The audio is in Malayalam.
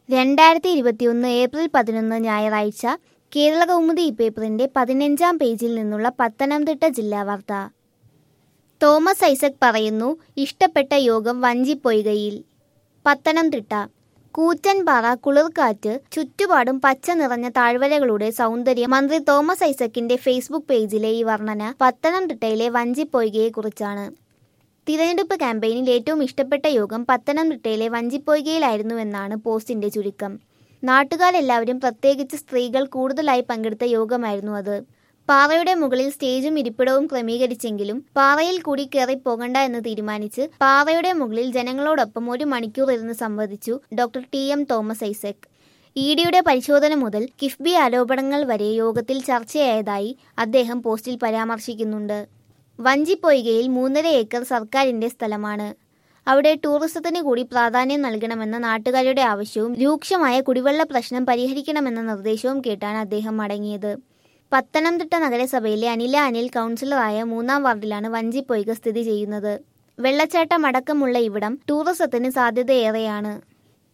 രണ്ടായിരത്തി ഇരുപത്തിയൊന്ന് ഏപ്രിൽ പതിനൊന്ന് ഞായറാഴ്ച കേരള കൗമുദി പേപ്പറിന്റെ പതിനഞ്ചാം പേജിൽ നിന്നുള്ള പത്തനംതിട്ട ജില്ലാ വാർത്ത തോമസ് ഐസക് പറയുന്നു ഇഷ്ടപ്പെട്ട യോഗം വഞ്ചിപ്പൊയ്കയിൽ പത്തനംതിട്ട കൂറ്റൻപാറ കുളിർക്കാറ്റ് ചുറ്റുപാടും പച്ച നിറഞ്ഞ താഴ്വരകളുടെ സൗന്ദര്യം മന്ത്രി തോമസ് ഐസക്കിന്റെ ഫേസ്ബുക്ക് പേജിലെ ഈ വർണ്ണന പത്തനംതിട്ടയിലെ വഞ്ചിപ്പൊയ്കയെക്കുറിച്ചാണ് തിരഞ്ഞെടുപ്പ് ക്യാമ്പയിനിൽ ഏറ്റവും ഇഷ്ടപ്പെട്ട യോഗം പത്തനംതിട്ടയിലെ വഞ്ചിപ്പൊയ്കയിലായിരുന്നുവെന്നാണ് പോസ്റ്റിന്റെ ചുരുക്കം നാട്ടുകാരെല്ലാവരും പ്രത്യേകിച്ച് സ്ത്രീകൾ കൂടുതലായി പങ്കെടുത്ത യോഗമായിരുന്നു അത് പാറയുടെ മുകളിൽ സ്റ്റേജും ഇരിപ്പിടവും ക്രമീകരിച്ചെങ്കിലും പാറയിൽ കൂടി കയറി പോകണ്ട എന്ന് തീരുമാനിച്ച് പാറയുടെ മുകളിൽ ജനങ്ങളോടൊപ്പം ഒരു മണിക്കൂർ ഇരുന്ന് സംവദിച്ചു doctor T M Thomas Isaac ഇഡിയുടെ പരിശോധന മുതൽ കിഫ്ബി ആരോപണങ്ങൾ വരെ യോഗത്തിൽ ചർച്ചയായതായി അദ്ദേഹം പോസ്റ്റിൽ പരാമർശിക്കുന്നുണ്ട് വഞ്ചിപ്പൊയ്കയിൽ മൂന്നര ഏക്കർ സർക്കാരിന്റെ സ്ഥലമാണ് അവിടെ ടൂറിസത്തിന് കൂടി പ്രാധാന്യം നൽകണമെന്ന നാട്ടുകാരുടെ ആവശ്യവും രൂക്ഷമായ കുടിവെള്ള പ്രശ്നം പരിഹരിക്കണമെന്ന നിർദ്ദേശവും കേട്ടാണ് അദ്ദേഹം മടങ്ങിയത് പത്തനംതിട്ട നഗരസഭയിലെ അനില അനിൽ കൗൺസിലറായ മൂന്നാം വാർഡിലാണ് വഞ്ചിപ്പൊയ്ക സ്ഥിതി ചെയ്യുന്നത് വെള്ളച്ചാട്ടം അടക്കമുള്ള ഇവിടം ടൂറിസത്തിന് സാധ്യതയേറെയാണ്